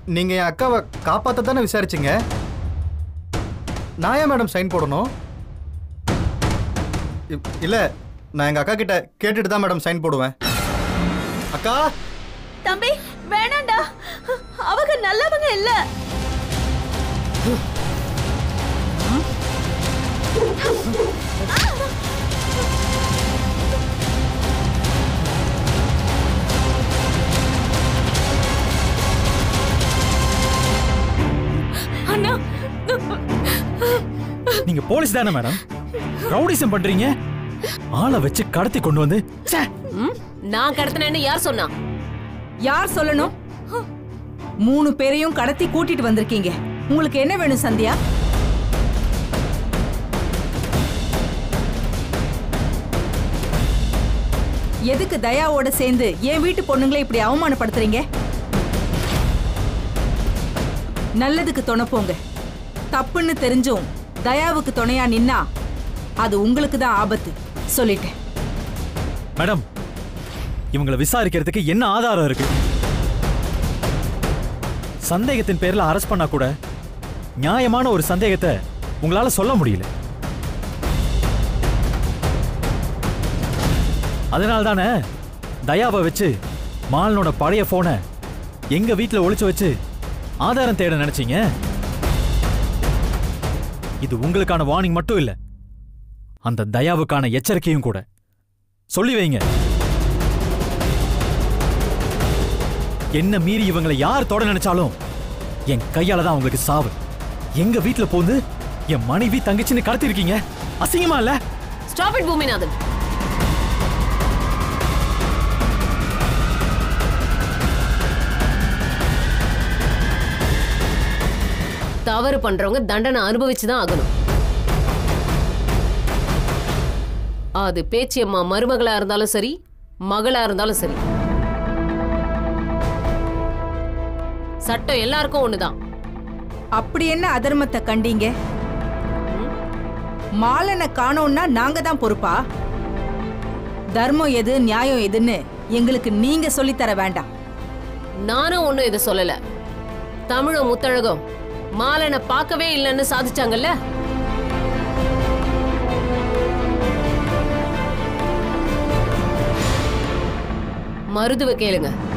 நீங்க என் அக்காவை காப்பாத்த தானே விசாரிச்சீங்க நான் ஏன் மேடம் சைன் போடணும் இ- இல்ல நான் எங்க அக்கா கிட்ட கேட்டுட்டு தான் மேடம் சைன் போடுவேன் அக்கா தம்பி வேணாண்டா அவங்க நல்லவங்க இல்ல அண்ணா நீங்க போலீஸ் தானே மேடம் ரவுடிசம் பண்றீங்க ஆளை வச்சு கடத்தி கொண்டு வந்து ச்சே, ம்? நான் கடத்தினேன்னு யார் சொன்னா யார் சொல்லணும் மூணு பேரையும் கடத்தி கூட்டிட்டு வந்திருக்கீங்க உங்களுக்கு என்ன வேணும் சந்தியா எதுக்கு தயாவோட சேர்ந்து என் வீட்டு பொண்ணுங்களை இப்படி அவமானப்படுத்துறீங்க நல்லதுக்கு துணை போங்க தப்புன்னு தெரிஞ்சும் தயாவுக்கு துணையா நின்னா அது உங்களுக்கு தான் ஆபத்து சொல்லிட்டேன் மேடம் இவங்களை விசாரிக்கிறதுக்கு என்ன ஆதாரம் இருக்கு சந்தேகத்தின் பேர்ல அரெஸ்ட் பண்ணா கூட நியாயமான ஒரு சந்தேகத்தை உங்களால சொல்ல முடியல அதனால தானே தயாவை வச்சு மாலனோட பழைய போனை எங்க வீட்ல ஒளிச்சு வச்சு ஆதாரம் தேட நினைச்சீங்க இது உங்களுக்கான வார்னிங் மட்டும் இல்ல அந்த தயாவுக்கான எச்சரிக்கையும் கூட சொல்லி வைங்க என்ன மீறி இவங்களை யார் தொட நினைச்சாலும் என் கையால தான் உங்களுக்கு சாவு எங்க வீட்ல போந்து என் மனைவி தங்கச்சின்னு கடத்திருக்கீங்க அசிங்கமா இல்ல ஸ்டாப் இட் பூமிநாதன் தவறு பண்றவங்க தண்டனை அனுபவிச்சு தான் ஆகணும் அது பேச்சியம்மா மருமகளா இருந்தாலும் சரி மகளா இருந்தாலும் சரி சட்டம் எல்லாருக்கும் ஒண்ணுதான் அப்படி என்ன அதர்மத்தை கண்டீங்க மாலனை காணோம்னா நாங்க தான் பொறுப்பா தர்மம் எது நியாயம் எதுன்னு எங்களுக்கு நீங்க சொல்லித் தர வேண்டாம் நானும் ஒண்ணும் இதை சொல்லல தமிழும் முத்தழகும் மாலனை பார்க்கவே இல்லைன்னு சாதிச்சாங்கல்ல மருதுவ கேளுங்க